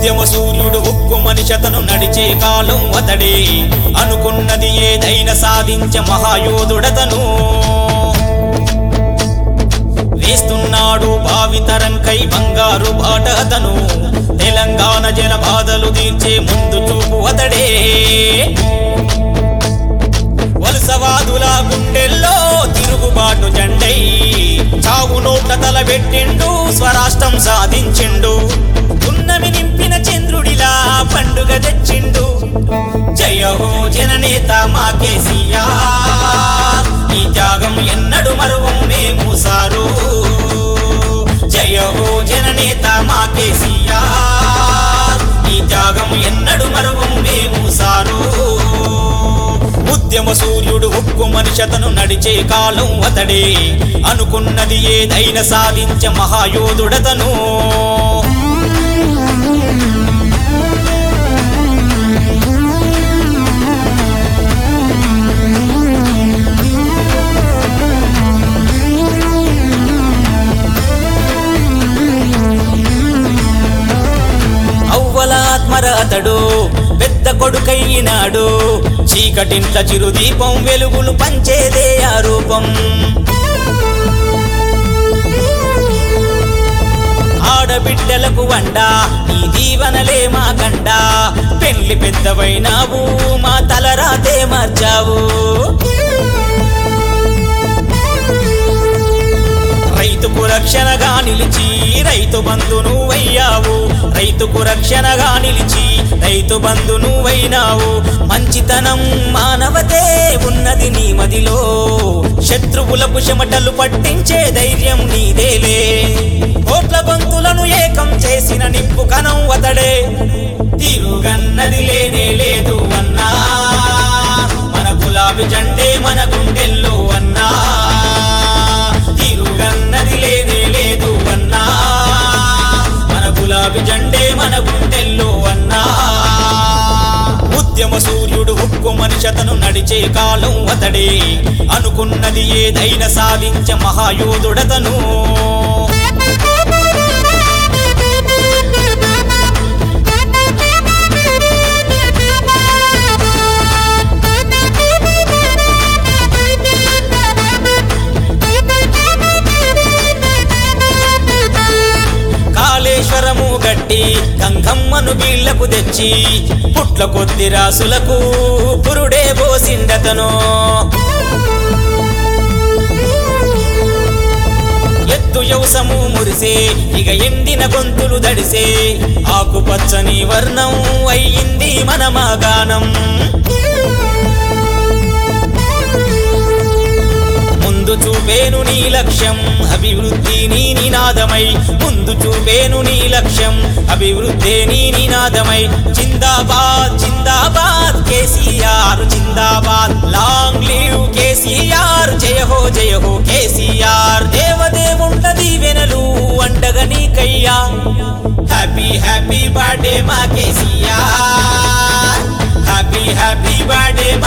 ఉద్యమ సూర్యుడు ఉక్కు మనిషతను నడిచే కాలం అతడే అనుకున్నది ఏదైనా సాధించే మహాయోధుడతను వేస్తున్నాడు భావితరంకై బంగారు బాట అతను తెలంగాణ జన బాధలు తీర్చే ముందు చూపు అతడే వలసవాదుల గుండెల్లో తిరుగుబాటు జెండై చావు నోట్ల తలబెట్టిండు స్వరాష్ట్రం సాధించిండు ఉన్నమి నింపిన చంద్రుడిలా పండుగ తెచ్చిండు జయ హో జననేత మా కేసీఆర్ ఈ త్యాగం ఎన్నడు మరువం మేము సారు జయ హో జననేత మా కేసీఆర్ ఈ త్యాగం ఎన్నడు మరువం మేము సారు ఉద్యమ సూర్యుడు ఉక్కు మనిషతను నడిచే కాలం అతడే అనుకున్నది ఏదైనా సాధించే మహాయోధుడతను అవ్వలాత్మర అతడు పెద్ద కొడుకయ్యినాడు చీకటింట్ల చిరుదీపం వెలుగులు పంచేదే ఆ రూపం ఆడబిడ్డలకు వండ నీ దీవనలే మా కండ పెళ్లి పెద్దవైనావు మా తలరాతే మార్చావు రైతుకు రక్షణగా నిలిచి రైతు బంధు నువ్వయ్యావు రైతుకు రక్షణగా నిలిచి రైతు బంధు నువ్వైనావు మంచితనం మానవతే ఉన్నది నీ మదిలో శత్రువులకు చెమటలు పట్టించే ధైర్యం నీదేలే కోట్ల గొంతులను ఏకం చేసిన నిప్పు కనం అతడే తిరుగన్నది లేనే లేదు అన్నా మన గులాబీ జెండే మన గుండెల్లో అన్నా తిరుగన్నది లేనే లేదు అన్నా మన గులాబీ జెండే మన గుండెల్లో అన్నా ఉద్యమ సూర్యుడు ఉక్కు మనిషతను నడిచే కాలం అతడే అనుకున్నది ఏదైనా సాధించే మహాయోధుడతను కాళేశ్వరము గట్టి గంగమ్మను వీళ్లకు తెచ్చి పుట్ల కొద్ది రాసులకు పురుడే పోసిండతను ఎత్తు యవసము మురిసే ఇక ఎండిన గొంతులు దడిసే ఆకుపచ్చని వర్ణం అయ్యింది మన మాగానం ముందు చూపేను నీ లక్ష్యం అభివృద్ధి నీ నినాదమై ముందు చూపేను నీ లక్ష్యం అభివృద్ధి నీ నినాదమై జిందాబాద్ జిందాబాద్ కేసీఆర్ జిందాబాద్ లాంగ్ లీవ్ కేసీఆర్ జయ హో జయ హో కేసీఆర్ దేవదేవుండ దీవెనలు అండగా నీకయ్యా హ్యాపీ హ్యాపీ బర్త్డే మా కేసీఆర్ హ్యాపీ హ్యాపీ బర్త్డే